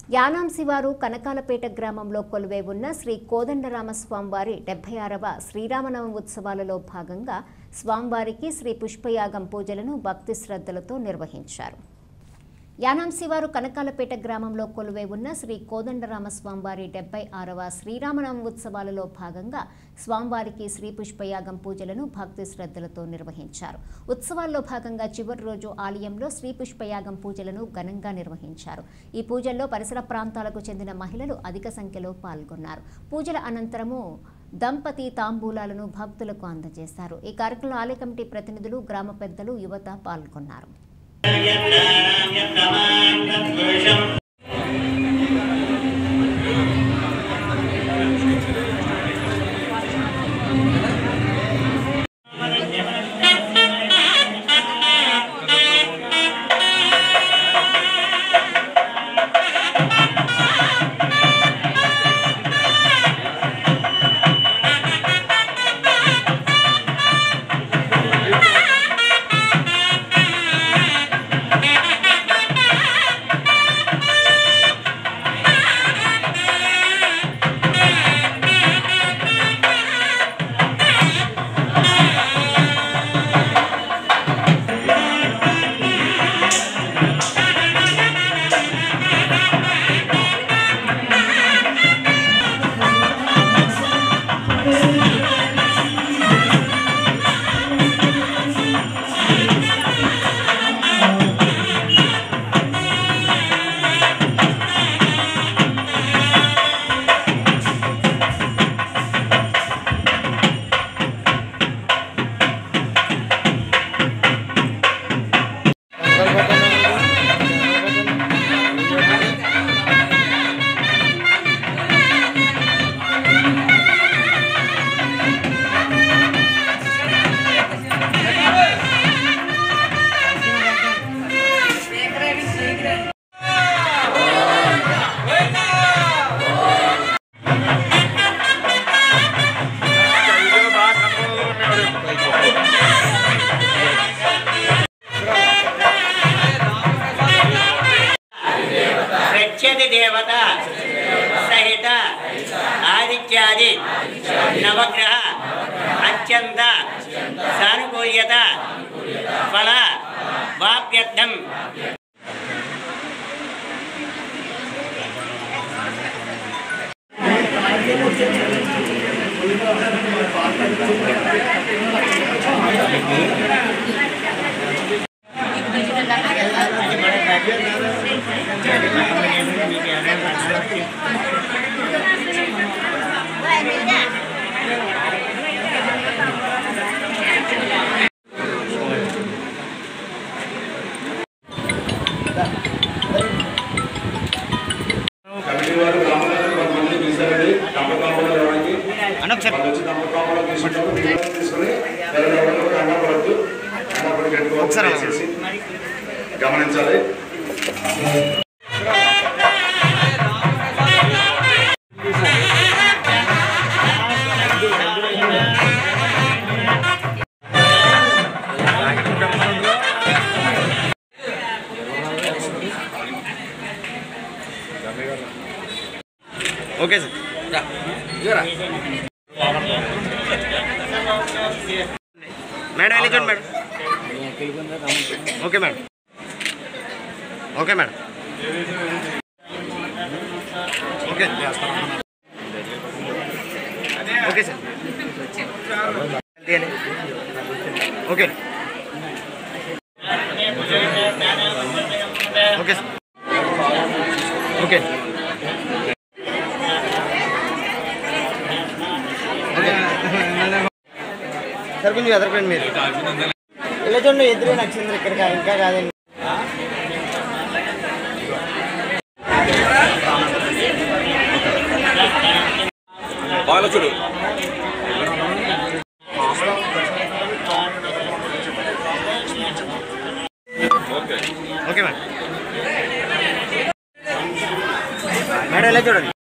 యానాం శివారు కనకాలపేట గ్రామంలో కొలువై ఉన్న శ్రీ కోదండరామ స్వామివారి డెబ్బై ఆరవ శ్రీరామనవమి ఉత్సవాలలో భాగంగా స్వామివారికి శ్రీ పుష్పయాగం పూజలను భక్తి శ్రద్ధలతో నిర్వహించారు యానాం శివారు కనకాలపేట గ్రామంలో కొలువై ఉన్న శ్రీ కోదండరామ స్వామివారి డెబ్బై ఆరవ శ్రీరామనవమి ఉత్సవాలలో భాగంగా స్వామివారికి శ్రీ పుష్పయాగం పూజలను భక్తి శ్రద్ధలతో నిర్వహించారు ఉత్సవాల్లో భాగంగా చివరి రోజు ఆలయంలో శ్రీ పుష్పయాగం పూజలను ఘనంగా నిర్వహించారు ఈ పూజల్లో పరిసర ప్రాంతాలకు చెందిన మహిళలు అధిక సంఖ్యలో పాల్గొన్నారు పూజల అనంతరము దంపతి తాంబూలాలను భక్తులకు అందజేశారు ఈ కార్యక్రమంలో ఆలయ కమిటీ ప్రతినిధులు గ్రామ పెద్దలు యువత పాల్గొన్నారు ప్రత్యతి దేవత సహిత ఆదిత్యాది నవగ్రహ అత్యంత సానుకూల్యత ఫల వాప్యర్థం కమిటీ వారు గ్రామంలో కొంతమంది పిలిచారండి దంపకాంబలు రావడానికి వాళ్ళు వచ్చి దంపకాంబలు తీసుకుంటారు మీరు తీసుకుని ఎవరెవరు కంగా పడద్దు కంగా పడి కట్టుకోవాలి దయచేసి గమనించాలి ఓకే సార్ మేడం వెళ్ళి చూడండి madam okay madam okay madam okay okay sir తీయండి. Okay okay sir okay sir కొంచెం ఎదరకండి మీరు ఇలా చూడండి ఎదురు నచ్చింది ఇక్కడ కా- ఇంకా కాదండి బాలచుడు ఓకే మేడం మేడం ఇలా చూడండి